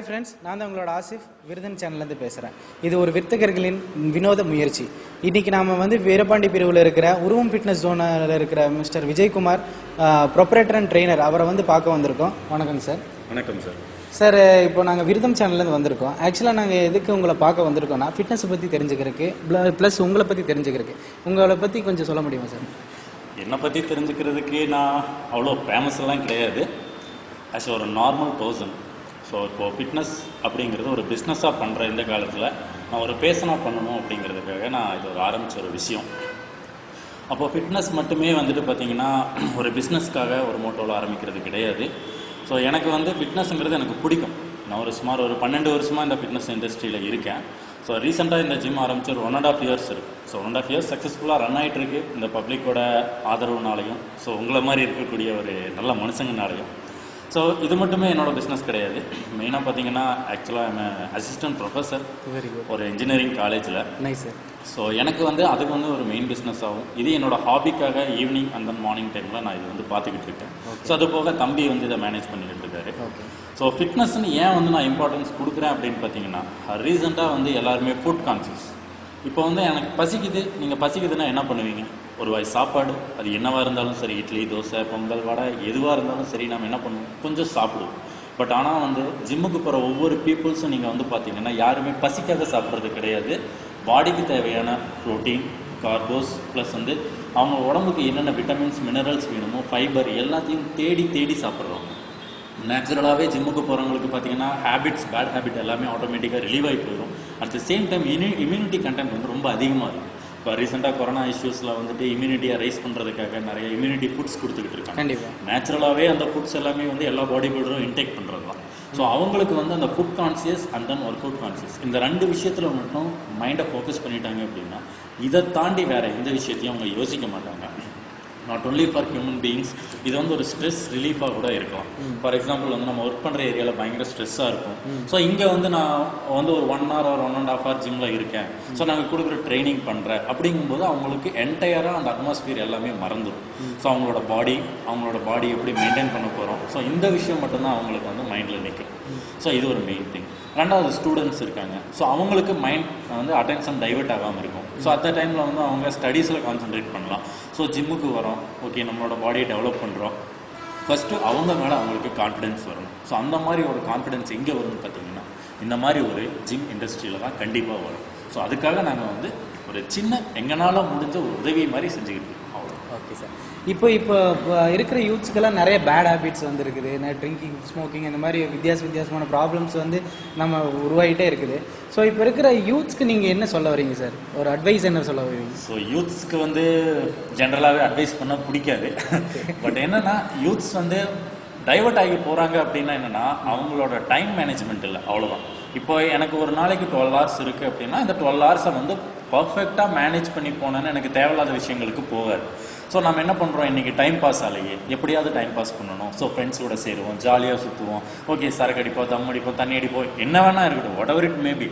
Hi friends நான் தான் உங்களோட ஆசிஃப் விருதன் சேனல்லேருந்து பேசுகிறேன் இது ஒரு வித்தகர்களின் வினோத முயற்சி இன்னைக்கு நாம் வந்து வீரபாண்டி பிரிவில் இருக்கிற உருவம் ஃபிட்னஸ் ஜோனில் இருக்கிற mister Vijayakumar proprietor and trainer அவரை வந்து பார்க்க வந்திருக்கோம் வணக்கங்க சார் வணக்கம் சார் சார் இப்போ நாங்கள் விருதம் சேனல்லேருந்து வந்திருக்கோம் ஆக்சுவலாக நாங்கள் எதுக்கு உங்களை பார்க்க வந்திருக்கோம்னா ஃபிட்னஸை பற்றி தெரிஞ்சுக்கிறதுக்கு ப்ளஸ் உங்களை பற்றி தெரிஞ்சுக்கிறதுக்கு உங்களை பற்றி கொஞ்சம் சொல்ல முடியுமா சார் என்னை பற்றி தெரிஞ்சுக்கிறதுக்கு நான் அவ்வளோ ஃபேமஸ் எல்லாம் கிடையாது ஆஸ் ஒரு நார்மல் பர்சன் ஸோ இப்போது ஃபிட்னஸ் அப்படிங்கிறது ஒரு பிஸ்னஸாக பண்ணுற இந்த காலத்தில் நான் ஒரு பேசனாக பண்ணணும் அப்படிங்கிறதுக்காக நான் இது ஒரு ஆரம்பித்த ஒரு விஷயம் அப்போ ஃபிட்னஸ் மட்டுமே வந்துட்டு பார்த்தீங்கன்னா ஒரு பிஸ்னஸ்க்காக ஒரு மோட்டோவில் ஆரம்பிக்கிறது கிடையாது ஸோ எனக்கு வந்து ஃபிட்னஸ்ங்கிறது எனக்கு பிடிக்கும் நான் ஒரு சுமார் ஒரு பன்னெண்டு வருஷமாக இந்த ஃபிட்னஸ் இண்டஸ்ட்ரியில் இருக்கேன் ஸோ ரீசெண்டாக இந்த ஜிம் ஆரம்பிச்சு ஒரு ஒன் அண்ட் ஆஃப் இயர்ஸ் இருக்குது so one and half years சக்ஸஸ்ஃபுல்லாக ரன் ஆகிட்டு இருக்கு இந்த பப்ளிக்கோட ஆதரவுனாலையும் ஸோ உங்களை மாதிரி இருக்கக்கூடிய ஒரு நல்ல மனுஷங்கனாலையும் ஸோ இது மட்டுமே என்னோட பிஸ்னஸ் கிடையாது மெயினாக பார்த்தீங்கன்னா ஆக்சுவலாக எம் அசிஸ்டன்ட் ப்ரொஃபஸர் வெரி குட் ஒரு இன்ஜினியரிங் காலேஜில் நைஸ் சார் ஸோ எனக்கு வந்து அதுக்கு வந்து ஒரு மெயின் பிஸ்னஸ் ஆகும் இது என்னோட ஹாபிக்காக ஈவினிங் அண்ட் தென் மார்னிங் டைமில் நான் இது வந்து பார்த்துக்கிட்டு இருக்கேன் ஸோ அது போக தம்பி வந்து இதை மேனேஜ் பண்ணிக்கிட்டு இருக்காரு ஓகே ஸோ ஃபிட்னஸ்னு ஏன் வந்து நான் இம்பார்ட்டன்ஸ் கொடுக்குறேன் அப்படின்னு பார்த்தீங்கன்னா ரீசெண்டாக வந்து எல்லாருமே ஃபுட் கான்சியஸ் இப்போ வந்து எனக்கு பசிக்குது நீங்கள் பசிக்குதுன்னா என்ன பண்ணுவீங்க ஒரு வாய் சாப்பாடு அது என்னவாக இருந்தாலும் சரி இட்லி தோசை பொங்கல் வடை எதுவாக இருந்தாலும் சரி நம்ம என்ன பண்ணுவோம் கொஞ்சம் சாப்பிடுவோம் பட் ஆனால் வந்து ஜிம்முக்கு போகிற ஒவ்வொரு பீப்புள்ஸும் நீங்கள் வந்து பார்த்தீங்கன்னா யாருமே பசிக்காக சாப்பிட்றது கிடையாது பாடிக்கு தேவையான ப்ரோட்டீன் கார்போஸ் ப்ளஸ் வந்து அவங்க உடம்புக்கு என்னென்ன விட்டமின்ஸ் மினரல்ஸ் வேணுமோ ஃபைபர் எல்லாத்தையும் தேடி தேடி சாப்பிட்றோம் நேச்சுரலாகவே ஜிம்முக்கு போகிறவங்களுக்கு பார்த்தீங்கன்னா ஹேபிட்ஸ் பேட் ஹேபிட் எல்லாமே ஆட்டோமேட்டிக்காக ரிலீவ் ஆகி போயிடும் அட் த சேம் டைம் இம்யூ இம்யூனிட்டி கண்டென்ட் வந்து ரொம்ப அதிகமாக இருக்கும் இப்போ ரீசெண்டாக கொரோனா இஷ்யூஸில் வந்துட்டு இம்யூனிட்டியை ரைஸ் பண்ணுறதுக்காக நிறைய இம்யூனிட்டி ஃபுட்ஸ் கொடுத்துக்கிட்டு இருக்காங்க கண்டிப்பாக நேச்சுரலாகவே அந்த ஃபுட்ஸ் எல்லாமே வந்து எல்லா பாடி பில்டரும் இன்டேக் பண்ணுறது தான் ஸோ அவங்களுக்கு வந்து அந்த food conscious and then work out conscious இந்த ரெண்டு விஷயத்தில் மட்டும் மைண்டை ஃபோக்கஸ் பண்ணிட்டாங்க அப்படின்னா இதை தாண்டி வேற எந்த விஷயத்தையும் அவங்க யோசிக்க மாட்டாங்க not only for human beings இது வந்து ஒரு ஸ்ட்ரெஸ் ரிலீஃபாக கூட இருக்கலாம் ஃபார் எக்ஸாம்பிள் வந்து நம்ம ஒர்க் பண்ணுற ஏரியாவில் பயங்கர ஸ்ட்ரெஸ்ஸாக இருக்கும் ஸோ இங்கே வந்து நான் வந்து ஒரு ஒன் ஹவர் ஒரு ஒன் அண்ட் ஹாஃப் ஹவர் ஜிம்மில் இருக்கேன் ஸோ நாங்கள் கொடுக்குற ட்ரைனிங் பண்ணுறேன் அப்படிங்கும்போது அவங்களுக்கு என்டையராக அந்த அட்மாஸ்பியர் எல்லாமே மறந்துடும் ஸோ அவங்களோட பாடி அவங்களோட பாடி எப்படி மெயின்டைன் பண்ண போகிறோம் ஸோ இந்த விஷயம் மட்டும்தான் அவங்களுக்கு வந்து மைண்டில் நிற்கும் ஸோ இது ஒரு மெயின் திங் ரெண்டாவது ஸ்டூடெண்ட்ஸ் இருக்காங்க ஸோ அவங்களுக்கு மைண்ட் வந்து அட்டென்ஷன் டைவர்ட் ஆகாமல் இருக்கும் ஸோ அந்த டைமில் வந்து அவங்க ஸ்டடீஸில் கான்சென்ட்ரேட் பண்ணலாம் ஸோ ஜிம்முக்கு வரோம் ஓகே நம்மளோட பாடியை டெவலப் பண்ணுறோம் ஃபஸ்ட்டு அவங்க மேலே அவங்களுக்கு கான்ஃபிடென்ஸ் வரணும் ஸோ அந்த மாதிரி ஒரு கான்ஃபிடென்ஸ் எங்கே வரும்னு பார்த்தீங்கன்னா இந்த மாதிரி ஒரு ஜிம் இண்டஸ்ட்ரியில் தான் கண்டிப்பாக வரும் ஸோ அதுக்காக நாங்கள் வந்து ஒரு சின்ன எங்களால் முடிஞ்ச ஒரு உதவி மாதிரி செஞ்சுக்கிட்டு இருக்கோம் அவ்வளோ ஓகே சார் இப்போ இப்போ இப்போ இருக்கிற யூத்ஸ்க்கெல்லாம் நிறைய பேட் ஹேபிட்ஸ் வந்து இருக்குது நிறைய ட்ரிங்கிங் ஸ்மோக்கிங் இந்த மாதிரி வித்தியாச வித்தியாசமான ப்ராப்ளம்ஸ் வந்து நம்ம உருவாகிட்டே இருக்குது ஸோ இப்போ இருக்கிற யூத்ஸ்க்கு நீங்கள் என்ன சொல்ல வரீங்க சார் ஒரு அட்வைஸ் என்ன சொல்ல வரீங்க ஸோ யூத்ஸ்க்கு வந்து ஜென்ரலாகவே அட்வைஸ் பண்ண பிடிக்காது பட் என்னன்னா யூத்ஸ் வந்து டைவர்ட் ஆகி போகிறாங்க அப்படின்னா என்னென்னா அவங்களோட டைம் மேனேஜ்மெண்ட் இல்லை அவ்வளோதான் இப்போ எனக்கு ஒரு நாளைக்கு டுவெல் ஹவர்ஸ் இருக்குது அப்படின்னா இந்த டுவெல் ஹவர்ஸை வந்து பர்ஃபெக்டாக மேனேஜ் பண்ணி போனேன்னு எனக்கு தேவையில்லாத விஷயங்களுக்கு போகாது ஸோ நம்ம என்ன பண்ணுறோம் இன்றைக்கி டைம் பாஸ் ஆலையே எப்படியாவது டைம் பாஸ் பண்ணணும் ஸோ ஃப்ரெண்ட்ஸோட சேருவோம் ஜாலியாக சுற்றுவோம் ஓகே சரக்கு அடிப்போம் தம் அடிப்போம் தண்ணி அடிப்போம் என்ன வேணா இருக்கட்டும் whatever it maybe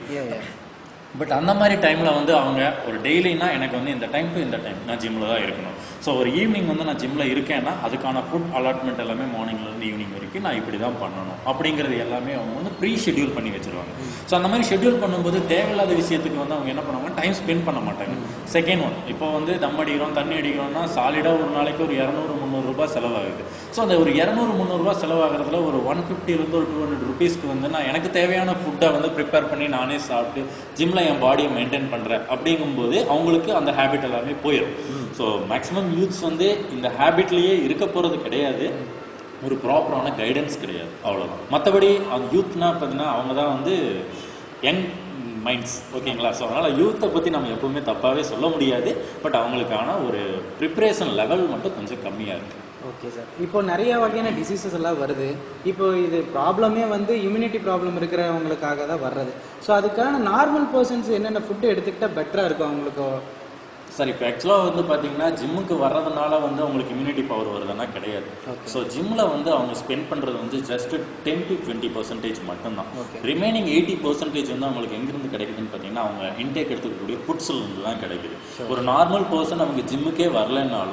but அந்த மாதிரி டைமில் வந்து அவங்க ஒரு டெய்லினா எனக்கு வந்து இந்த டைம் டு இந்த டைம் நான் ஜிம்மில் தான் இருக்கணும் ஸோ ஒரு ஈவினிங் வந்து நான் ஜிம்மில் இருக்கேன்னா அதுக்கான ஃபுட் அலாட்மெண்ட் எல்லாமே மார்னிங்லேருந்து ஈவினிங் வரைக்கும் நான் இப்படி தான் பண்ணணும் அப்படிங்கிறது எல்லாமே அவங்க வந்து ப்ரீ ஷெட்யூல் பண்ணி வச்சிருவாங்க ஸோ அந்த மாதிரி ஷெட்யூல் பண்ணும்போது தேவையில்லாத விஷயத்துக்கு வந்து அவங்க என்ன பண்ணுவாங்க டைம் ஸ்பெண்ட் பண்ண மாட்டாங்க செகண்ட் ஒன் இப்போ வந்து தம் அடிக்கிறோம் தண்ணி அடிக்கிறோம்னா சாலிடாக ஒரு நாளைக்கு ஒரு இரநூறு முந்நூறுரூபா செலவாகுது ஸோ அந்த ஒரு இரநூறு முந்நூறுரூவா செலவாகிறதுல ஒரு ஒன் ஃபிஃப்டிலேருந்து ஒரு டூ ஹண்ட்ரட் ருபீஸ்க்கு வந்து நான் எனக்கு தேவையான ஃபுட்டை வந்து ப்ரிப்பேர் பண்ணி நானே சாப்பிட்டு ஜிம்மில் என் பாடியை மெயின்டைன் பண்ணுறேன் அப்படிங்கும்போது அவங்களுக்கு அந்த ஹேபிட் எல்லாமே போயிடும் ஸோ மேக்ஸிமம் யூத்ஸ் வந்து இந்த ஹேபிட்லேயே இருக்க போகிறது கிடையாது ஒரு ப்ராப்பரான கைடன்ஸ் கிடையாது அவ்வளோதான் மற்றபடி அந்த யூத்னா பார்த்தீங்கன்னா அவங்க தான் வந்து யங் மைண்ட்ஸ் ஓகேங்களா ஸோ அதனால் யூத்தை பற்றி நம்ம எப்பவுமே தப்பாகவே சொல்ல முடியாது பட் அவங்களுக்கான ஒரு ப்ரிப்ரேஷன் லெவல் மட்டும் கொஞ்சம் கம்மியாக இருக்குது ஓகே சார் இப்போ நிறைய வகையான டிசீசஸ் எல்லாம் வருது இப்போ இது ப்ராப்ளமே வந்து இம்யூனிட்டி ப்ராப்ளம் இருக்கிறவங்களுக்காக தான் வர்றது ஸோ அதுக்கான நார்மல் பர்சன்ஸ் என்னென்ன ஃபுட்டு எடுத்துக்கிட்டால் பெட்டராக இருக்கும் அவங்களுக்கு சார் இப்போ ஆக்சுவலாக வந்து பார்த்தீங்கன்னா ஜிம்முக்கு வர்றதுனால வந்து அவங்களுக்கு இம்யூனிட்டி பவர் வருதுன்னா கிடையாது Okay. ஸோ ஜிம்மில் வந்து அவங்க ஸ்பெண்ட் பண்ணுறது வந்து just ten to twenty percentage மட்டும்தான் Okay. ரிமைனிங் எயிட்டி பர்சன்டேஜ் வந்து அவங்களுக்கு எங்கேருந்து கிடைக்குதுன்னு பார்த்தீங்கன்னா அவங்க இன்டேக் எடுத்துக்கக்கூடிய ஃபுட்ஸில் இருந்து தான் கிடைக்குது ஒரு நார்மல் பர்சன் அவங்க ஜிம்முக்கே வரலைன்னாலும்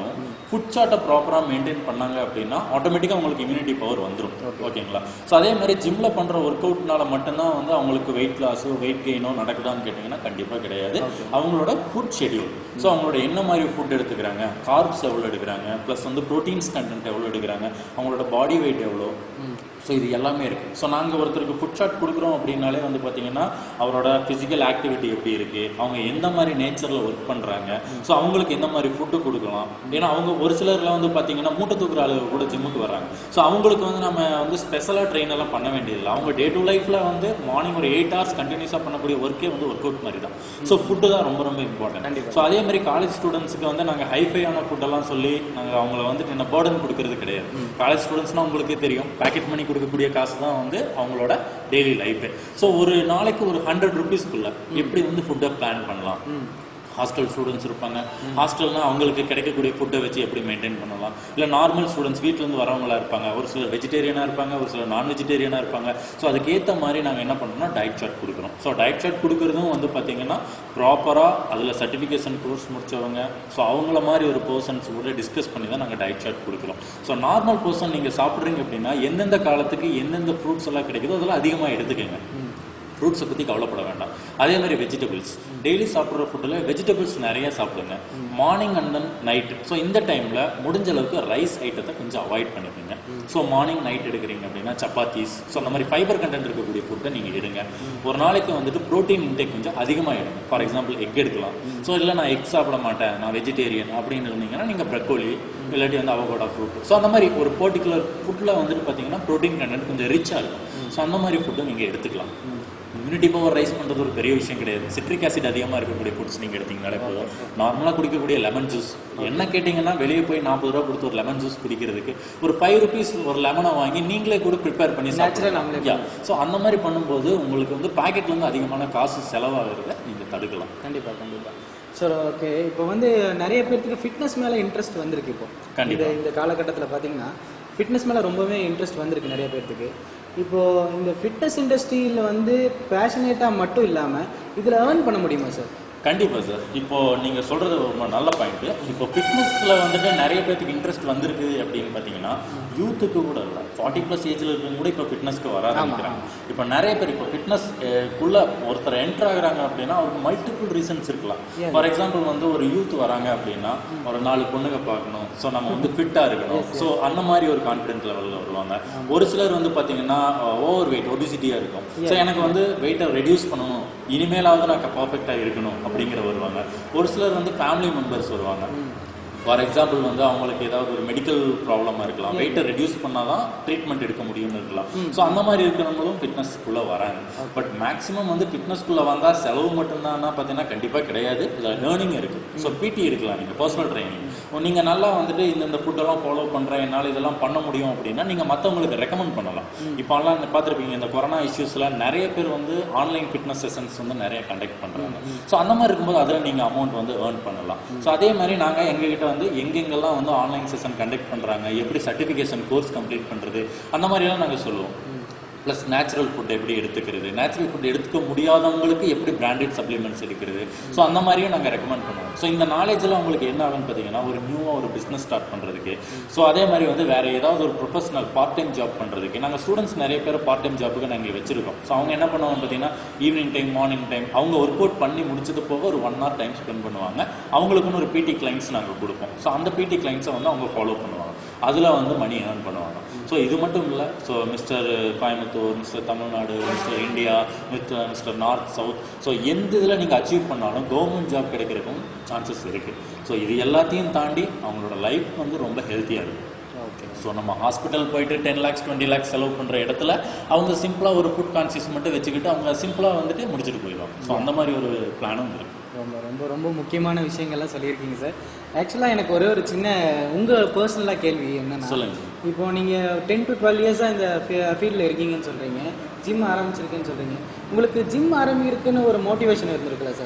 ஃபுட் சார்ட்டை ப்ராப்பராக மெயின்டைன் பண்ணாங்க அப்படின்னா ஆட்டோமேட்டிக்காக அவங்களுக்கு இம்யூனிட்டி பவர் வந்துடும் ஓகேங்களா ஸோ அதே மாதிரி ஜிம்மில் பண்ணுற ஒர்க் அவுட்னால மட்டும்தான் வந்து அவங்களுக்கு வெயிட் லாஸோ வெயிட் கெயினோ நடக்குதான்னு கேட்டிங்கன்னா கண்டிப்பாக கிடையாது அவங்களோட ஃபுட் ஷெடியூல் ஸோ அவங்களோட என்ன மாதிரி ஃபுட் எடுத்துக்கிறாங்க கார்ப்ஸ் எவ்வளோ எடுக்கிறாங்க ப்ளஸ் வந்து ப்ரோட்டீன்ஸ் கண்டென்ட் எவ்வளோ எடுக்கிறாங்க அவங்களோட பாடி வெயிட் எவ்வளோ ஸோ இது எல்லாமே இருக்குது ஸோ நாங்கள் ஒருத்தருக்கு ஃபுட் சார்ட் கொடுக்குறோம் அப்படின்னாலே வந்து பார்த்தீங்கன்னா அவரோட ஃபிசிக்கல் ஆக்டிவிட்டி எப்படி இருக்குது அவங்க எந்த மாதிரி நேச்சரில் ஒர்க் பண்ணுறாங்க ஸோ அவங்களுக்கு எந்த மாதிரி ஃபுட்டு கொடுக்கலாம் ஏன்னா அவங்க ஒரு சிலர்லாம் வந்து பார்த்தீங்கன்னா மூட்டை தூக்குற ஆளு கூட ஜிம்முக்கு வர்றாங்க ஸோ அவங்களுக்கு வந்து நம்ம வந்து ஸ்பெஷலாக ட்ரெயின் எல்லாம் பண்ண வேண்டியதில்லை அவங்க டே டு லைஃப்பில் வந்து மார்னிங் ஒரு எயிட் ஹவர்ஸ் கண்டினியூஸாக பண்ணக்கூடிய ஒர்க்கே வந்து ஒர்க் அவுட் மாதிரி தான் ஸோ ஃபுட்டு தான் ரொம்ப ரொம்ப இம்பார்ட்டன்ட் ஸோ அதே மாதிரி காலேஜ் ஸ்டூடெண்ட்ஸுக்கு வந்து நாங்கள் ஹைஃபையான ஃபுட்டெல்லாம் சொல்லி நாங்கள் அவங்கள வந்து என்ன பேர்டன் கொடுக்கறது கிடையாது காலேஜ் ஸ்டூடெண்ட்ஸ்னால் உங்களுக்கே தெரியும் பேக்கெட் மணி கொடுக்கக்கூடிய காசு தான் வந்து அவங்களோட டெய்லி லைஃபு ஸோ ஒரு நாளைக்கு ஒரு ஹண்ட்ரட் ருபீஸ்க்குள்ள எப்படி வந்து ஃபுட்டை பிளான் பண்ணலாம் ஹாஸ்டல் ஸ்டூடெண்ட்ஸ் இருப்பாங்க ஹாஸ்டல்னா அவங்களுக்கு கிடைக்கக்கூடிய ஃபுட்டை வச்சு எப்படி மெயின்டைன் பண்ணலாம் இல்லை நார்மல் ஸ்டூடெண்ட்ஸ் வீட்டிலேருந்து வரவங்களா இருப்பாங்க ஒரு சிலர் வெஜிடேரியனாக இருப்பாங்க ஒரு சிலர் நான் வெஜிடேரியனாக இருப்பாங்க ஸோ அதுக்கேற்ற மாதிரி நாங்கள் என்ன பண்ணுறோம்னா டயட் சார்ட் கொடுக்குறோம் ஸோ டயட் சார்ட் கொடுக்குறதும் வந்து பார்த்தீங்கன்னா ப்ராப்பராக அதில் சர்டிஃபிகேஷன் கோர்ஸ் முடிச்சவங்க ஸோ அவங்கள மாதிரி ஒரு பர்சன்ஸ் கூட டிஸ்கஸ் பண்ணி தான் நாங்கள் டயட் சார்ட் கொடுக்குறோம் ஸோ நார்மல் பர்சன் நீங்கள் சாப்பிட்றீங்க அப்படின்னா எந்தெந்த காலத்துக்கு எந்தெந்த ஃப்ரூட்ஸ் எல்லாம் கிடைக்குதோ அதெல்லாம் அதிகமாக எடுத்துக்கங்க ஃப்ரூட்ஸை பற்றி கவலைப்பட வேண்டாம் அதே மாதிரி வெஜிடபிள்ஸ் டெய்லி சாப்பிட்ற ஃபுட்டில் வெஜிடபிள்ஸ் நிறைய சாப்பிடுங்க morning and then night so இந்த டைமில் முடிஞ்ச அளவுக்கு ரைஸ் ஐட்டத்தை கொஞ்சம் அவாய்ட் பண்ணிக்கோங்க ஸோ மார்னிங் நைட் எடுக்கிறீங்க அப்படின்னா சப்பாத்தீஸ் ஸோ அந்த மாதிரி ஃபைபர் கண்டென்ட் இருக்கக்கூடிய ஃபுட்டை நீங்கள் எடுங்க ஒரு நாளைக்கு வந்துட்டு ப்ரோட்டீன் இன்டேக் கொஞ்சம் அதிகமாக எடுங்க ஃபார் எக்ஸாம்பிள் எக் எடுக்கலாம் ஸோ இல்லை நான் எக் சாப்பிட மாட்டேன் நான் வெஜிடேரியன் அப்படின்னு இருந்தீங்கன்னா நீங்கள் ப்ரக்கோலி இல்லாட்டி வந்து அவகோடா ஃப்ரூட் ஸோ அந்த மாதிரி ஒரு பர்டிகுலர் ஃபுட்டில் வந்துட்டு பார்த்தீங்கன்னா ப்ரோட்டீன் கண்டென்ட் கொஞ்சம் ரிச்சாக இருக்கும் ஸோ அந்த மாதிரி ஃபுட்டை நீங்கள் எடுத்துக்கலாம் இம்யூனிட்டி பவர் ரைஸ் பண்ணுறது ஒரு பெரிய விஷயம் கிடையாது சிட்ரிக் ஆசிட் அதிகமாக இருக்கக்கூடிய ஃபுட்ஸ் நீங்கள் எடுத்தீங்கனாலே போதும் நார்மலாக குடிக்கக்கூடிய லெமன் ஜூஸ் என்ன கேட்டிங்கன்னா வெளியே போய் நாற்பது ரூபா கொடுத்து ஒரு லெமன் ஜூஸ் குடிக்கிறதுக்கு ஒரு ஃபைவ் ருபீஸ் ஒரு லெமனை வாங்கி நீங்களே கூட ப்ரிப்பேர் பண்ணி Natural நம்மளே யா ஸோ அந்த மாதிரி பண்ணும்போது உங்களுக்கு வந்து பாக்கெட்லேருந்து அதிகமான காசு செலவாகிறத நீங்கள் தடுக்கலாம் கண்டிப்பாக கண்டிப்பாக ஸோ ஓகே இப்போ வந்து நிறைய பேர்த்துக்கு ஃபிட்னஸ் மேலே இன்ட்ரெஸ்ட் வந்திருக்கு இப்போ கண்டிப்பா. இந்த இந்த காலகட்டத்தில் பார்த்தீங்கன்னா ஃபிட்னஸ் மேலே ரொம்பவே இன்ட்ரெஸ்ட் வந்திருக்கு நிறைய பேர்த்துக்கு இப்போ இந்த ஃபிட்னஸ் இண்டஸ்ட்ரியில் வந்து பேஷனேட்டாக மட்டும் இல்லாமல் இதில் ஏர்ன் பண்ண முடியுமா சார் கண்டிப்பாக சார் இப்போ நீங்கள் சொல்கிறது ரொம்ப நல்ல பாயிண்ட்டு இப்போ ஃபிட்னஸில் வந்துட்டு நிறைய பேருக்கு இன்ட்ரெஸ்ட் வந்திருக்கு அப்படின்னு பார்த்தீங்கன்னா யூத்துக்கு கூட இல்லை ஃபார்ட்டி ப்ளஸ் ஏஜில் இருக்கவங்க கூட இப்போ ஃபிட்னஸ்க்கு வர ஆரம்பிக்கிறாங்க இப்போ நிறைய பேர் இப்போ ஃபிட்னஸ் குள்ள ஒருத்தர் என்டர் ஆகுறாங்க அப்படின்னா அவருக்கு மல்டிபிள் ரீசன்ஸ் இருக்கலாம் Yeah. ஃபார் எக்ஸாம்பிள் வந்து ஒரு யூத் வராங்க அப்படின்னா ஒரு நாலு பொண்ணுங்க பார்க்கணும் ஸோ நம்ம வந்து ஃபிட்டாக இருக்கணும் ஸோ அந்த மாதிரி ஒரு கான்ஃபிடென்ட் லெவலில் வருவாங்க ஒரு சிலர் வந்து பார்த்தீங்கன்னா ஓவர் வெயிட் ஒபிசிட்டியாக இருக்கும் ஸோ எனக்கு வந்து வெயிட்டை ரெடியூஸ் பண்ணணும் இனிமேலாவது நான் பர்ஃபெக்டாக இருக்கணும் அப்படிங்கிற வருவாங்க ஒரு சிலர் வந்து ஃபேமிலி மெம்பர்ஸ் வருவாங்க ஃபார் எக்ஸாம்பிள் வந்து அவங்களுக்கு ஏதாவது ஒரு மெடிக்கல் ப்ராப்ளமாக இருக்கலாம் வெயிட்டை ரெடியூஸ் பண்ணால் தான் ட்ரீட்மெண்ட் எடுக்க முடியும்னு இருக்கலாம் ஸோ அந்த மாதிரி இருக்கிறவங்களும் ஃபிட்னஸ்க்குள்ளே வராங்க பட் மேக்ஸிமம் வந்து ஃபிட்னஸ்க்குள்ளே வந்தால் செலவு மட்டும்தான்னா பார்த்தீங்கன்னா கண்டிப்பாக கிடையாது இதில் லேர்னிங் இருக்குது ஸோ பிடி இருக்கலாம் நீங்கள் பர்சனல் ட்ரைனிங் நீங்கள் நல்லா வந்துட்டு இந்தந்த ஃபுட்டெல்லாம் ஃபாலோ பண்ணுறேன் என்னால் இதெல்லாம் பண்ண முடியும் அப்படின்னா நீங்கள் மற்றவங்களுக்கு ரெக்கமெண்ட் பண்ணலாம் இப்போல்லாம் இந்த பார்த்துருப்பீங்க இந்த கொரோனா இஷ்யூஸில் நிறைய பேர் வந்து ஆன்லைன் ஃபிட்னஸ் செஷன்ஸ் வந்து நிறைய கண்டக்ட் பண்ணுறாங்க ஸோ அந்த மாதிரி இருக்கும்போது அதில் நீங்கள் அமௌண்ட் வந்து ஏர்ன் பண்ணலாம் ஸோ அதே மாதிரி நாங்கள் எங்ககிட்ட வந்து எங்கெங்கெல்லாம் வந்து ஆன்லைன் செஷன் கண்டக்ட் பண்ணுறாங்க எப்படி சர்டிஃபிகேஷன் கோர்ஸ் கம்ப்ளீட் பண்ணுறது அந்த மாதிரியெல்லாம் நாங்கள் சொல்லுவோம் ப்ளஸ் நேச்சுரல் ஃபுட் எப்படி எடுத்துக்கிறது நேச்சுரல் ஃபுட் எடுத்துக்க முடியாதவங்களுக்கு எப்படி பிராண்டட் சப்ளிமெண்ட்ஸ் எடுக்கிறது ஸோ அந்த மாதிரியும் நாங்கள் ரெக்கமெண்ட் பண்ணுவோம் ஸோ இந்த நாலேஜெலாம் உங்களுக்கு என்ன ஆகுன்னு பார்த்தீங்கன்னா ஒரு நியூவாக ஒரு பிஸ்னஸ் ஸ்டார்ட் பண்ணுறதுக்கு ஸோ அதே மாதிரி வந்து வேறு ஏதாவது ஒரு ப்ரொஃபஷனல் பார்ட் டைம் ஜாப் பண்ணுறதுக்கு நாங்கள் ஸ்டூடெண்ட்ஸ் நிறைய பேர் பார்ட் டைம் ஜாப்புக்கு நாங்கள் வச்சிருக்கோம் ஸோ அவங்க என்ன பண்ணுவாங்க பார்த்தீங்கன்னா ஈவினிங் டைம் மார்னிங் டைம் அவங்க ஒர்க் அவுட் பண்ணி முடிச்சது போக ஒரு ஒன் ஹவர் டைம் ஸ்பெண்ட் பண்ணுவாங்க அவங்களுக்குன்னு ஒரு பிடி கிளைண்ட்ஸ் நாங்கள் கொடுப்போம் ஸோ அந்த பிடி கிளைண்ட்ஸை வந்து அவங்க ஃபாலோ பண்ணுவாங்க அதில் வந்து மணி ஏர்ன் பண்ணுவாங்க ஸோ இது மட்டும் இல்லை so mister Coimbatore mister Tamil Nadu mister India with mister north south so எந்த இதில் நீங்கள் அச்சீவ் பண்ணாலும் கவர்மெண்ட் ஜாப் கிடைக்கிறதுக்கும் சான்சஸ் இருக்குது ஸோ இது எல்லாத்தையும் தாண்டி அவங்களோட லைஃப் வந்து ரொம்ப ஹெல்த்தியாக இருக்கும் ஓகே ஸோ நம்ம ஹாஸ்பிட்டல் போயிட்டு டென் லேக்ஸ் டுவெண்ட்டி லேக்ஸ் செலவு பண்ணுற இடத்துல அவங்க சிம்பிளாக ஒரு ஃபுட் கான்சியஸ் மட்டும் வச்சுக்கிட்டு அவங்க சிம்பிளாக வந்துட்டு முடிச்சுட்டு போயிடுவாங்க ஸோ அந்த மாதிரி ஒரு பிளானும் இருக்குது ரொம்ப ரொம்ப ரொம்ப முக்கியமான விஷயங்கள்லாம் சொல்லியிருக்கீங்க சார் ஆக்சுவலாக எனக்கு ஒரே ஒரு சின்ன உங்கள் பர்சனலாக கேள்வி என்னன்னா சொல்லுங்க இப்போ நீங்கள் டென் டு டுவெல் இயர்ஸாக இந்த ஃபீல்டில் இருக்கீங்கன்னு சொல்கிறீங்க ஜிம் ஆரம்பிச்சிருக்கேன்னு சொல்கிறீங்க உங்களுக்கு ஜிம் ஆரம்பிக்கிறதுக்குன்னு ஒரு மோட்டிவேஷன் இருந்திருக்குல்ல சார்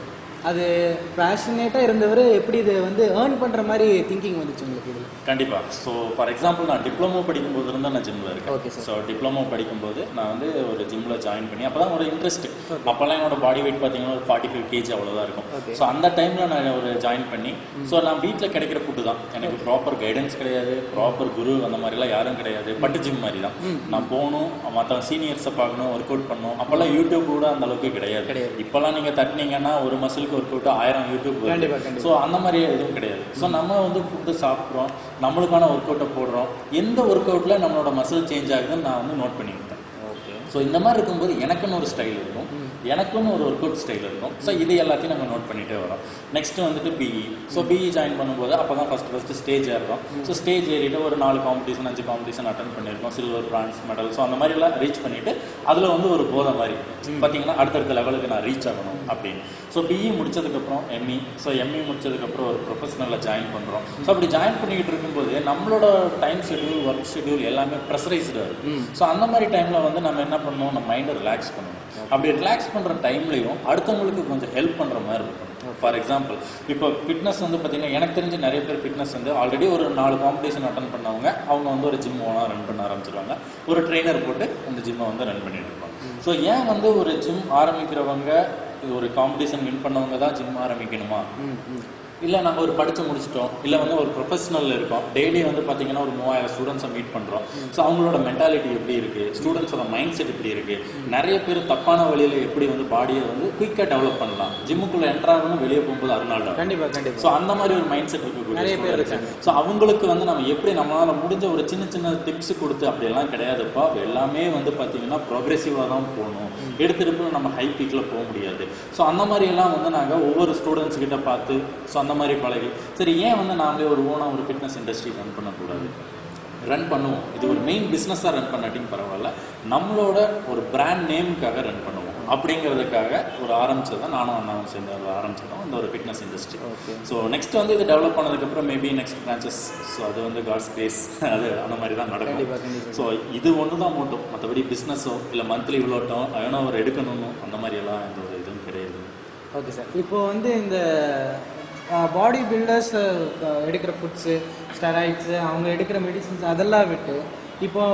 அது பேஷனேட்டாக இருந்தவர் எப்படி இது வந்து ஏர்ன் பண்ணுற மாதிரி திங்கிங் வந்துச்சு உங்களுக்கு இதில் கண்டிப்பா ஸோ ஃபார் எக்ஸாம்பிள் நான் டிப்ளமோ படிக்கும்போது இருந்தா நான் ஜிம்ல Okay, இருக்கேன் sir. ஸோ டிப்ளமோ படிக்கும்போது நான் வந்து ஒரு ஜிம்ல ஜாயின் பண்ணி அப்பதான் ஒரு இன்ட்ரெஸ்ட் அப்போல்லாம் என்னோட பாடி வெயிட் பார்த்தீங்கன்னா ஒரு ஃபார்ட்டி ஃபைவ் கேஜி அவ்வளோதான் இருக்கும் Okay. ஸோ அந்த டைம்ல நான் ஒரு ஜாயின் பண்ணி ஸோ நான் வீட்டில் கிடைக்கிற ஃபுட்டு தான் எனக்கு ப்ராப்பர் கைடன்ஸ் கிடையாது ப்ராப்பர் குரு அந்த மாதிரிலாம் யாரும் கிடையாது பட்டு ஜிம் மாதிரி தான் நான் போகணும் மற்ற சீனியர்ஸை பார்க்கணும் ஒர்க் அவுட் பண்ணணும் அப்போல்லாம் யூடியூப் கூட அந்த அளவுக்கு கிடையாது கிடையாது. இப்போல்லாம் நீங்க தட்டினீங்கன்னா ஒரு மசிலுக்கு ஒர்க் அவுட் ஆயிரம் யூடியூப் கண்டிப்பா, வருது கண்டிப்பா. ஸோ அந்த மாதிரி எதுவும் கிடையாது ஸோ நம்ம வந்து ஃபுட்டு சாப்பிட்றோம் நம்மளுக்கான ஒர்க் அவுட்டை போடுறோம் எந்த ஒர்க் அவுட்டில் நம்மளோட மசில் சேஞ்ச் ஆகுதுன்னு நான் வந்து நோட் பண்ணிக்கிட்டேன் ஓகே ஸோ இந்த மாதிரி இருக்கும்போது எனக்குன்னு ஒரு ஸ்டைல் இருக்கும் எனக்குன்னு ஒரு ஒர்க் அவுட் ஸ்டைல் இருக்கும் ஸோ இது எல்லாத்தையும் நம்ம நோட் பண்ணிகிட்டே வரோம் நெக்ஸ்ட் வந்துட்டு பிஇ ஸோ பிஇ ஜாயின் பண்ணும்போது அப்போ தான் ஃபஸ்ட் ஃபஸ்ட்டு ஸ்டேஜ் ஏறுறோம் ஸோ ஸ்டேஜ் ஏறிட்டு ஒரு நாலு காம்படிஷன் அஞ்சு காம்படிஷன் அட்டன் பண்ணியிருக்கோம் சில்வர் பிரான்ஸ் மெடல் ஸோ அந்த மாதிரிலாம் ரீச் பண்ணிவிட்டு அதில் வந்து ஒரு போதை மாதிரி பார்த்தீங்கன்னா அடுத்தடுத்த லெவலுக்கு நான் ரீச் ஆகணும் அப்படின்னு ஸோ பிஇ முடிச்சதுக்கப்புறம் எம்இ ஸோ எம்இ முடிச்சதுக்கப்புறம் ஒரு ப்ரொஃபஷனலில் ஜாயின் பண்ணுறோம் ஸோ அப்படி ஜாயின் பண்ணிக்கிட்டு இருக்கும்போது நம்மளோட டைம் ஷெட்யூல் ஒர்க் ஷெட்யூல் எல்லாமே ப்ரெஷரைஸ்டாக இருக்கும் ஸோ அந்த மாதிரி டைமில் வந்து நம்ம என்ன பண்ணணும் நம்ம மைண்டை ரிலாக்ஸ் பண்ணணும் அப்படி ரிலாக்ஸ் பண்ணுற டைம்லையும் அடுத்தவங்களுக்கு கொஞ்சம் ஹெல்ப் பண்ணுற மாதிரி இருக்கும் ஃபார் எக்ஸாம்பிள் இப்போ ஃபிட்னஸ் வந்து பார்த்தீங்கன்னா எனக்கு தெரிஞ்சு நிறைய பேர் ஃபிட்னஸ் வந்து ஆல்ரெடி ஒரு நாலு காம்படிஷன் அட்டன் பண்ணவங்க அவங்க வந்து ஒரு ஜிம் ஓனாக ரன் பண்ண ஆரம்பிச்சிருவாங்க ஒரு ட்ரெயினர் போட்டு அந்த ஜிம்மை வந்து ரன் பண்ணிட்டு இருப்பாங்க ஸோ ஏன் வந்து ஒரு ஜிம் ஆரம்பிக்கிறவங்க இது ஒரு காம்படிஷன் வின் பண்ணவங்க தான் ஜிம் ஆரம்பிக்கணுமா ம் ம் இல்லை நம்ம ஒரு படித்து முடிச்சிட்டோம் இல்லை வந்து ஒரு ப்ரொஃபஷனல் இருக்கோம் டெய்லி வந்து பார்த்தீங்கன்னா ஒரு மூவாயிரம் ஸ்டூடெண்ட்ஸை மீட் பண்ணுறோம் ஸோ அவங்களோட மென்டாலிட்டி எப்படி இருக்குது ஸ்டூடெண்ட்ஸோட மைண்ட் செட் எப்படி இருக்குது நிறைய பேர் தப்பான வழியில் எப்படி வந்து பாடியை வந்து குயிக்காக டெவலப் பண்ணலாம் ஜிம்முக்குள்ளே என்ட்ராகணும் வெளியே போகும்போது அருணாள் கண்டிப்பா கண்டிப்பா ஸோ அந்த மாதிரி ஒரு மைண்ட் செட் நிறைய பேர் இருக்கக்கூடிய ஸோ அவங்களுக்கு வந்து நம்ம எப்படி நம்மளால முடிஞ்ச ஒரு சின்ன சின்ன டிப்ஸ் கொடுத்து அப்படியெல்லாம் கிடையாதுப்பா எல்லாமே வந்து பார்த்தீங்கன்னா ப்ரோக்ரெசிவாக தான் போகணும் எடுத்துட்டு நம்ம ஹை பீக்கில் போக முடியாது ஸோ அந்த மாதிரி எல்லாம் வந்து நாங்கள் ஒவ்வொரு ஸ்டூடெண்ட்ஸ் கிட்ட பார்த்து ஸோ அந்த மாதிரி பழகி சரி ஏன் வந்து நாமளே ஒரு ஓனாக ஒரு ஃபிட்னஸ் இண்டஸ்ட்ரி ரன் பண்ணக்கூடாது ரன் பண்ணுவோம் இது ஒரு மெயின் பிஸ்னஸாக ரன் பண்ணாட்டியும் பரவாயில்ல நம்மளோட ஒரு பிராண்ட் நேமுக்காக ரன் பண்ணுவோம் அப்படிங்கிறதுக்காக ஒரு ஆரம்பிச்சது தான் நானும் அண்ணாவும் சேர்ந்து ஒரு ஆரம்பிச்சதும் இந்த ஒரு fitness industry okay so next வந்து இது டெவலப் பண்ணதுக்கப்புறம் மேபி நெக்ஸ்ட் பிரான்ச்சஸ் ஸோ அது வந்து காட்ஸ் கிரேஸ் அது அந்த மாதிரி தான் கண்டிப்பா நடக்கும் கண்டிப்பா ஸோ இது ஒன்று தான் மட்டும் மற்றபடி பிஸ்னஸோ இல்லை மந்த்லி இவ்வளோட்டம் ஏன்னா ஒரு எடுக்கணும் அந்த மாதிரி எல்லாம் எந்த ஒரு இதுவும் கிடையாது ஓகே சார் இப்போ வந்து இந்த பாடி பில்டர்ஸ் எடுக்கிற ஃபுட்ஸு ஸ்டெராய்ட்ஸு அவங்க எடுக்கிற மெடிசின்ஸ் அதெல்லாம் விட்டு இப்போ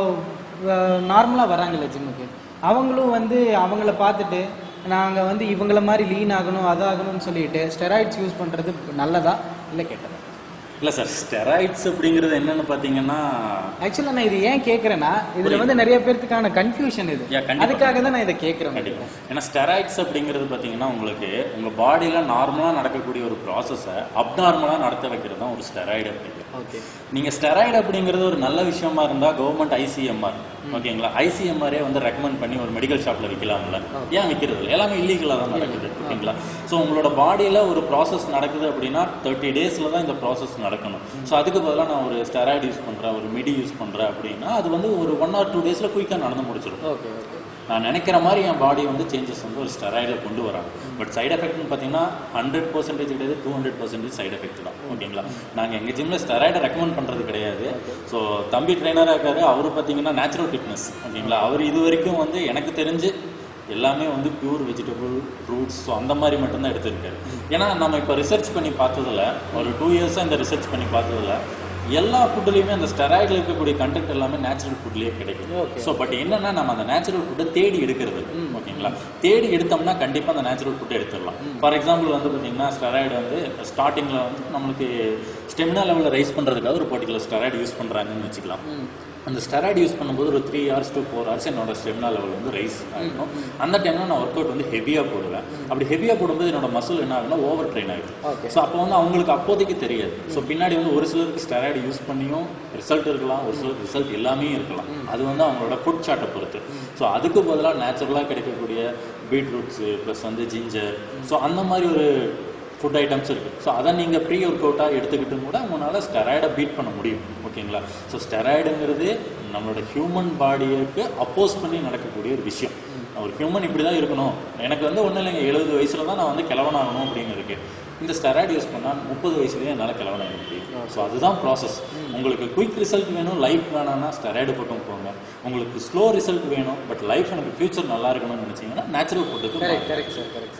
நார்மலாக வராங்கல்ல ஜிம்முக்கு அவங்களும் வந்து அவங்கள பார்த்துட்டு நாங்கள் வந்து இவங்கள மாதிரி லீன் ஆகணும் அதாகணும்னு சொல்லிட்டு ஸ்டெராய்ட்ஸ் யூஸ் பண்ணுறது நல்லதா இல்லை கெட்டதா இல்லை சார் ஸ்டெராய்ட்ஸ் அப்படிங்கிறது என்னன்னு பார்த்தீங்கன்னா ஆக்சுவலாக நான் இது ஏன் கேட்குறேன்னா இதில் வந்து நிறைய பேர்த்துக்கான கன்ஃபியூஷன் இது Yeah, கண்டிப்பா. அதுக்காக தான் நான் இதை கேட்குறேன் கண்டிப்பாக ஏன்னா ஸ்டெராய்ட்ஸ் அப்படிங்கிறது பார்த்தீங்கன்னா உங்களுக்கு உங்கள் பாடியில் நார்மலாக நடக்கக்கூடிய ஒரு ப்ராசஸை அப்நார்மலாக நடத்த வைக்கிறது தான் ஒரு ஸ்டெராய்டு அப்படிங்கிறது ஓகே நீங்கள் ஸ்டெராய்டு அப்படிங்கிறது ஒரு நல்ல விஷயமா இருந்தால் கவர்மெண்ட் ஐசிஎம்ஆர் ஓகேங்களா ஐசிஎம்ஆரே வந்து ரெக்கமெண்ட் பண்ணி ஒரு மெடிக்கல் ஷாப்பில் விற்கலாம்ல ஏன் விற்கிறது இல்லை எல்லாமே இல்லீகலாக தான் நடக்குது ஓகேங்களா ஸோ உங்களோட பாடியில் ஒரு ப்ராசஸ் நடக்குது அப்படின்னா தேர்ட்டி டேஸில் தான் இந்த ப்ராசஸ் நடக்கணும் ஸோ அதுக்கு பதிலாக நான் ஒரு ஸ்டெராய்டு யூஸ் பண்ணுறேன் ஒரு மிடி யூஸ் பண்ணுறேன் அப்படின்னா அது வந்து ஒரு ஒன் ஆர் டூ டேஸில் குயிக்காக நடந்து முடிச்சிடும் ஓகே ஓகே நான் நினைக்கிற மாதிரி என் பாடி வந்து சேஞ்சஸ் வந்து ஒரு ஸ்டெராய்டில் கொண்டு வராங்க பட் சைடு எஃபெக்ட்னு பார்த்தீங்கன்னா ஹண்ட்ரட் பர்சன்டேஜ் கிடையாது two hundred percentage side effect தான் ஓகேங்களா நாங்கள் எங்கள் ஜிம்மில் ஸ்டெராய்டை ரெக்கமெண்ட் பண்ணுறது கிடையாது ஸோ தம்பி ட்ரைனராக இருக்காரு அவர் பார்த்தீங்கன்னா நேச்சுரல் ஃபிட்னஸ் ஓகேங்களா அவர் இது வரைக்கும் வந்து எனக்கு தெரிஞ்சு எல்லாமே வந்து பியூர் வெஜிடபிள் ஃப்ரூட்ஸ் ஸோ அந்த மாதிரி மட்டும்தான் எடுத்திருக்காரு ஏன்னா நம்ம இப்போ ரிசர்ச் பண்ணி பார்த்ததுல ஒரு டூ இயர்ஸாக இந்த ரிசர்ச் பண்ணி பார்த்ததுல எல்லா ஃபுட்லேயுமே அந்த ஸ்டெராய்டில் இருக்கக்கூடிய கண்டென்ட் எல்லாமே நேச்சுரல் ஃபுட்லேயே கிடைக்கும் Okay. ஸோ பட் என்னன்னா நம்ம அந்த நேச்சுரல் ஃபுட்டை தேடி எடுக்கிறது ஓகேங்களா தேடி எடுத்தோம்னா கண்டிப்பாக அந்த நேச்சுரல் ஃபுட்டை எடுத்துடலாம் ஃபார் எக்ஸாம்பிள் வந்து பார்த்தீங்கன்னா ஸ்டெராய்டு வந்து ஸ்டார்டிங்கில் வந்து நம்மளுக்கு ஸ்டெமினா லெவலில் ரைஸ் பண்ணுறதுக்காக ஒரு பர்டிகுலர் ஸ்டெராய்டு யூஸ் பண்ணுறாங்கன்னு வச்சுக்கலாம் அந்த ஸ்டெராய்டு யூஸ் பண்ணும்போது ஒரு three hours to four hours என்னோட ஸ்டெமினா லெவல் வந்து ரைஸ் ஆகிடும் அந்த டைமில் நான் ஒர்க் அவுட் வந்து ஹெவியாக போடுவேன் அப்படி ஹெவியாக போடும்போது என்னோட மசில் என்ன ஆகும்னா ஓவர் ட்ரெயின் ஆகிடும் Okay. ஸோ அப்போ வந்து அவங்களுக்கு அப்போதைக்கு தெரியாது ஸோ பின்னாடி வந்து ஒரு சிலருக்கு ஸ்டெராய்டு யூஸ் பண்ணியும் ரிசல்ட் இருக்கலாம் ஒரு சிலருக்கு ரிசல்ட் எல்லாமே இருக்கலாம் அது வந்து அவங்களோட ஃபுட் சார்ட்டை பொறுத்து ஸோ அதுக்கு பதிலாக நேச்சுரலாக கிடைக்கக்கூடிய பீட்ரூட்ஸு ப்ளஸ் வந்து ஜிஞ்சர் ஸோ அந்த மாதிரி ஒரு ஃபுட் ஐட்டம்ஸ் இருக்குது ஸோ அதை நீங்கள் ப்ரீ ஒர்க் அவுட்டாக எடுத்துக்கிட்டு கூட உங்களால் ஸ்டெராய்டை பீட் பண்ண முடியும் ஓகேங்களா ஸோ ஸ்டெராய்டுங்கிறது நம்மளோட ஹியூமன் பாடியுக்கு அப்போஸ் பண்ணி நடக்கக்கூடிய ஒரு விஷயம் ஒரு ஹியூமன் இப்படி தான் இருக்கணும் எனக்கு வந்து ஒன்றும் இல்லைங்க எழுபது வயசில் தான் நான் வந்து கிழவனாகணும் அப்படின்னு இருக்கு இந்த ஸ்டெராய்டு யூஸ் பண்ணால் முப்பது வயசுலேயே என்னால் கிழவனாக முடியும் ஸோ அதுதான் ப்ராசஸ் உங்களுக்கு குயிக் ரிசல்ட் வேணும் லைஃப் வேணாம்னா ஸ்டெராய்டு போட்டும் போங்க உங்களுக்கு ஸ்லோ ரிசல்ட் வேணும் பட் லைஃப் எனக்கு ஃபியூச்சர் நல்லா இருக்கணும்னு நினச்சிங்கன்னா நேச்சுரல் ஃபுட்டுக்கு correct correct sir correct sir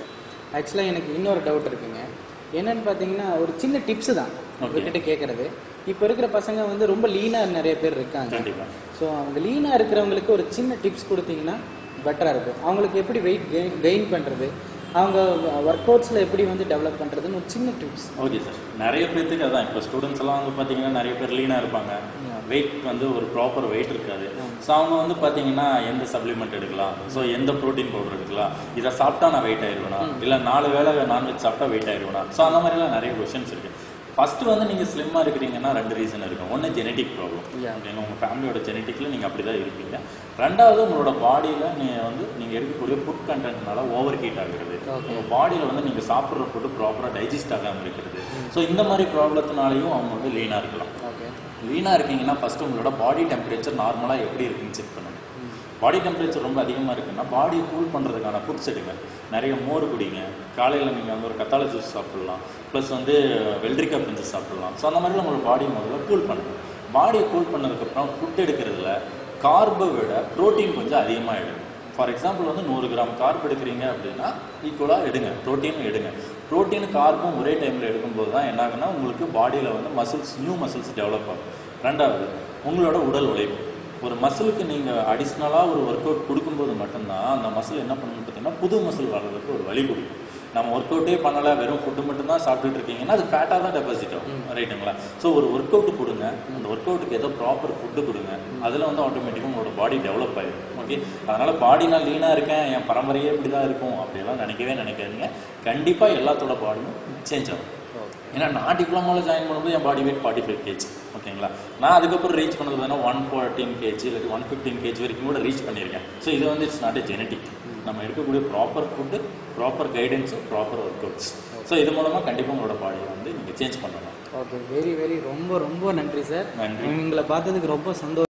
ஆக்சுவலாக எனக்கு இன்னொரு டவுட் இருக்குங்க என்னன்னு பார்த்தீங்கன்னா ஒரு சின்ன டிப்ஸ் தான் Okay. உங்ககிட்ட கேட்குறது இப்போ இருக்கிற பசங்க வந்து ரொம்ப லீனாக நிறைய பேர் இருக்காங்க கண்டிப்பா ஸோ அவங்க லீனாக இருக்கிறவங்களுக்கு ஒரு சின்ன டிப்ஸ் கொடுத்தீங்கன்னா பெட்டராக இருக்கும் அவங்களுக்கு எப்படி வெயிட் கெயின் கெயின் பண்ணுறது அவங்க ஒர்க் அவுட்ஸில் எப்படி வந்து டெவலப் பண்ணுறதுன்னு ஒரு சின்ன டிப்ஸ் ஓகே சார் நிறைய பேர்த்துக்கு அதான் இப்போ ஸ்டூடெண்ட்ஸ் எல்லாம் வந்து பார்த்தீங்கன்னா நிறைய பேர் லீனாக இருப்பாங்க வெயிட் வந்து ஒரு ப்ராப்பர் வெயிட் இருக்காது ஸோ அவங்க வந்து பார்த்தீங்கன்னா எந்த சப்ளிமெண்ட் எடுக்கலாம் ஸோ எந்த ப்ரோட்டீன் பவுடர் எடுக்கலாம் இதை சாப்பிட்டா நான் வெயிட் ஆயிடுவேனா இல்லை நாலு வேளை நான்வெஜ் சாப்பிட்டா வெயிட் ஆயிடுவேனா ஸோ அந்த மாதிரிலாம் நிறைய கொஷின்ஸ் இருக்குது ஃபஸ்ட்டு வந்து நீங்கள் ஸ்லிம்மாக இருக்கிறீங்கன்னா ரெண்டு ரீசன் இருக்கும் ஒன்று ஜெனட்டிக் ப்ராப்ளம் Yeah. ஓகேங்க உங்கள் ஃபேமிலியோட ஜெனட்டிக்கில் நீங்கள் அப்படி தான் இருப்பீங்க ரெண்டாவது உங்களோட பாடியில் நீங்கள் வந்து நீங்கள் எடுக்கக்கூடிய ஃபுட் கண்டென்ட்னால ஓவர் ஹீட் ஆகுறது Okay. உங்கள் பாடியில் வந்து நீங்கள் சாப்பிட்ற ஃபுட்டு ப்ராப்பராக டைஜஸ்ட் ஆகாமல் இருக்கிறது ஸோ இந்த மாதிரி ப்ராப்ளத்தினாலையும் அவங்க வந்து லீனாக இருக்கலாம் ஓகே லீனாக இருக்கீங்கன்னா ஃபஸ்ட்டு உங்களோட பாடி டெம்பரேச்சர் நார்மலாக எப்படி இருக்குன்னு செக் பண்ணணும் பாடி டெம்பரேச்சர் ரொம்ப அதிகமாக இருக்குன்னா பாடியை கூல் பண்ணுறதுக்கான ஃபுட்ஸ் எடுங்க நிறைய மோர் குடிங்க காலையில் நீங்கள் வந்து ஒரு கத்தாழை ஜூஸ் சாப்பிட்லாம் ப்ளஸ் வந்து வெள்ளரிக்காய் பிஞ்சு சாப்பிட்லாம் ஸோ அந்த மாதிரி உங்களோட பாடியை முதல்ல கூல் பண்ணுங்க பாடியை கூல் பண்ணதுக்கப்புறம் ஃபுட் எடுக்கிறதுல கார்பை விட ப்ரோட்டீன் கொஞ்சம் அதிகமாக எடுங்க ஃபார் எக்ஸாம்பிள் வந்து நூறு கிராம் கார்ப் எடுக்கிறீங்க அப்படின்னா ஈக்குவலாக எடுங்க ப்ரோட்டீனும் எடுங்க ப்ரோட்டீன் கார்பும் ஒரே டைமில் எடுக்கும்போது தான் என்ன ஆகுன்னா உங்களுக்கு பாடியில் வந்து மசில்ஸ் நியூ மசில்ஸ் டெவலப் ஆகும் ரெண்டாவது உங்களோட உடல் உழைப்பு ஒரு மசிலுக்கு நீங்கள் அடிஷ்னலாக ஒரு ஒர்க் அவுட் கொடுக்கும்போது மட்டும்தான் அந்த மசில் என்ன பண்ணணும்னு பார்த்தீங்கன்னா புது மசில் வர்றதுக்கு ஒரு வழி கொடுக்கும் நம்ம ஒர்க் அவுட்டே பண்ணலை வெறும் ஃபுட்டு மட்டும்தான் சாப்பிட்டுட்டு இருக்கீங்கன்னா அது ஃபேட்டாக தான் டெபாசிட் ஆகும் ரைட்டுங்களா ஸோ ஒரு ஒர்க் அவுட் கொடுங்க அந்த ஒர்க் அவுட்டுக்கு ஏதோ ப்ராப்பர் ஃபுட்டு கொடுங்க அதில் வந்து ஆட்டோமேட்டிக்காக உங்களோட பாடி டெவலப் ஆயிடும் ஓகே அதனால் பாடி நான் லீனாக இருக்கேன் என் பரம்பரையே இப்படி தான் இருக்கும் அப்படியெல்லாம் நினைக்கவே நினைக்காதீங்க கண்டிப்பாக எல்லாத்தோட பாடியும் சேஞ்ச் ஆகும் ஏன்னா நான் டிப்ளமோவில் ஜாயின் பண்ணும்போது என் body weight forty five KG ஓகேங்களா நான் அதுக்கப்புறம் ரீச் பண்ணது பார்த்தீங்கன்னா ஒன் ஃபோர்டீன் கேஜி இல்லை ஒன் ஃபிஃப்டீன் கேஜி வரைக்கும் கூட ரீச் பண்ணியிருக்கேன் ஸோ இது வந்து இட்ஸ் நாட் ஏ ஜெனட்டிக் நம்ம எடுக்கக்கூடிய proper food proper guidance proper work outs so இது மூலமாக கண்டிப்பாக உங்களோட பாடியை வந்து நீங்கள் சேஞ்ச் பண்ணணும் ஓகே வெரி வெரி ரொம்ப ரொம்ப நன்றி சார் நன்றி. உங்களை பார்த்ததுக்கு ரொம்ப சந்தோஷம்